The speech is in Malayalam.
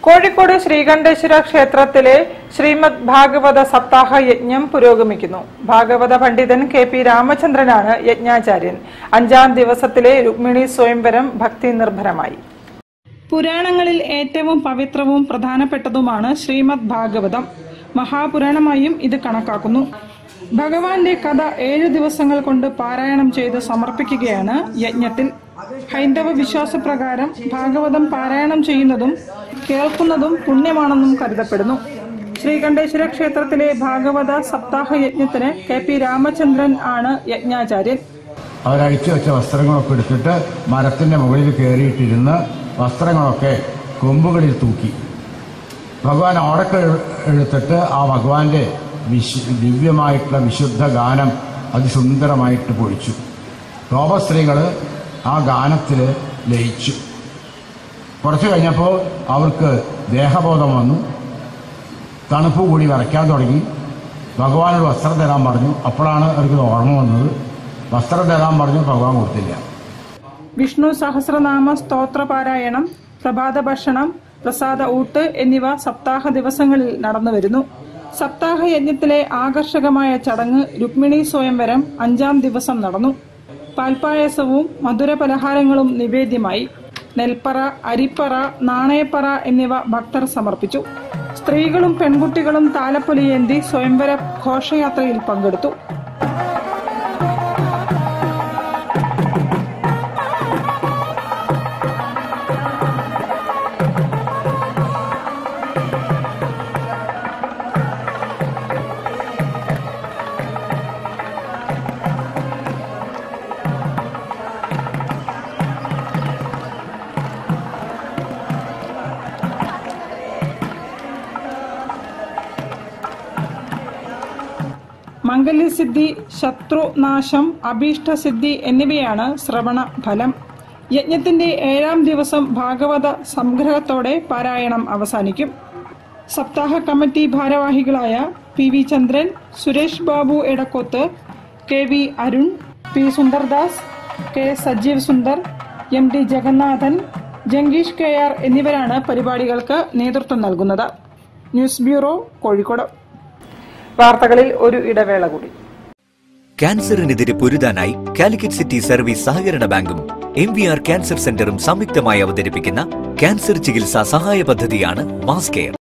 കോഴിക്കോട് ശ്രീകണ്ഠേശ്വര ക്ഷേത്രത്തിലെ ശ്രീമദ് ഭാഗവത സപ്താഹ യജ്ഞം പുരോഗമിക്കുന്നു ഭാഗവത പണ്ഡിതൻ കെ പി രാമചന്ദ്രനാണ് യജ്ഞാചാര്യൻ അഞ്ചാം ദിവസത്തിലെ രുക്മിണി സ്വയംവരം ഭക്തി നിർഭരമായി പുരാണങ്ങളിൽ ഏറ്റവും പവിത്രവും പ്രധാനപ്പെട്ടതുമാണ് ശ്രീമദ് ഭാഗവതം മഹാപുരാണമായും ഇത് കണക്കാക്കുന്നു ഭഗവാന്റെ കഥ ഏഴു ദിവസങ്ങൾ കൊണ്ട് പാരായണം ചെയ്ത് സമർപ്പിക്കുകയാണ് യജ്ഞത്തിൽ ഹൈന്ദവ വിശ്വാസപ്രകാരം ഭാഗവതം പാരായണം ചെയ്യുന്നതും കേൾക്കുന്നതും പുണ്യമാണെന്നും കരുതപ്പെടുന്നു ശ്രീകണ്ഠേശ്വര ക്ഷേത്രത്തിലെ ഭാഗവത സപ്താഹ യജ്ഞത്തിന് കെ പി രാമചന്ദ്രൻ ആണ് യജ്ഞാചാര്യൻ അവരഴിച്ചു വെച്ച വസ്ത്രങ്ങളൊക്കെ എടുത്തിട്ട് മരത്തിൻ്റെ മുകളിൽ കയറിയിട്ടിരുന്ന് വസ്ത്രങ്ങളൊക്കെ കൊമ്പുകളിൽ തൂക്കി ഭഗവാൻ ഓടക്ക എടുത്തിട്ട് ആ ഭഗവാന്റെ വിശു ദിവ്യമായിട്ടുള്ള വിശുദ്ധ ഗാനം അതിസുന്ദരമായിട്ട് പൊഴിച്ചു ഗോപസ്ത്രീകൾ ആ ഗാനത്തിൽ ലയിച്ചു കുറച്ച് കഴിഞ്ഞപ്പോൾ അവർക്ക് ദേഹബോധം വന്നു തണുപ്പ് കൂടി വരയ്ക്കാൻ തുടങ്ങി ഭഗവാനോട് വസ്ത്രം തരാൻ പറഞ്ഞു അപ്പോഴാണ് അവർക്ക് ഓർമ്മ വന്നത് വസ്ത്രം തരാൻ പറഞ്ഞു ഭഗവാൻ കൊടുത്തില്ല വിഷ്ണു സഹസ്രനാമ സ്തോത്ര പാരായണം പ്രഭാത ഭക്ഷണം പ്രസാദ ഊട്ട് എന്നിവ സപ്താഹ ദിവസങ്ങളിൽ നടന്നുവരുന്നു സപ്താഹ യജ്ഞത്തിലെ ആകർഷകമായ ചടങ്ങ് രുക്മിണി സ്വയംവരം അഞ്ചാം ദിവസം നടന്നു പാൽപ്പായസവും മധുര പലഹാരങ്ങളും നിവേദ്യമായി നെൽപ്പറ അരിപ്പറ നാണയപ്പറ എന്നിവ ഭക്തർ സമർപ്പിച്ചു സ്ത്രീകളും പെൺകുട്ടികളും താലപ്പൊലിയേന്തി സ്വയംവര ഘോഷയാത്രയിൽ പങ്കെടുത്തു മംഗല്യസിദ്ധി ശത്രുനാശം അഭീഷ്ടസിദ്ധി എന്നിവയാണ് ശ്രവണ ഫലം യജ്ഞത്തിന്റെ ഏഴാം ദിവസം ഭാഗവത സംഗ്രഹത്തോടെ പാരായണം അവസാനിക്കും സപ്താഹ കമ്മിറ്റി ഭാരവാഹികളായ P V Chandran Suresh Babu Edakkoth K V Arun P Sundardas K Sajeev Sundar M D Jagannathan Jangeesh K R എന്നിവരാണ് പരിപാടികൾക്ക് നേതൃത്വം നൽകുന്നത് ന്യൂസ് ബ്യൂറോ കോഴിക്കോട് വാർത്തകളിൽ ഒരു ഇടവേള കൂടി ക്യാൻസറിനെതിരെ പൊരുതാനായി കാലിക്കറ്റ് സിറ്റി സർവീസ് സഹകരണ ബാങ്കും എം വി ആർ ക്യാൻസർ സെന്ററും സംയുക്തമായി അവതരിപ്പിക്കുന്ന ക്യാൻസർ ചികിത്സാ സഹായ പദ്ധതിയാണ് മാസ് കെയർ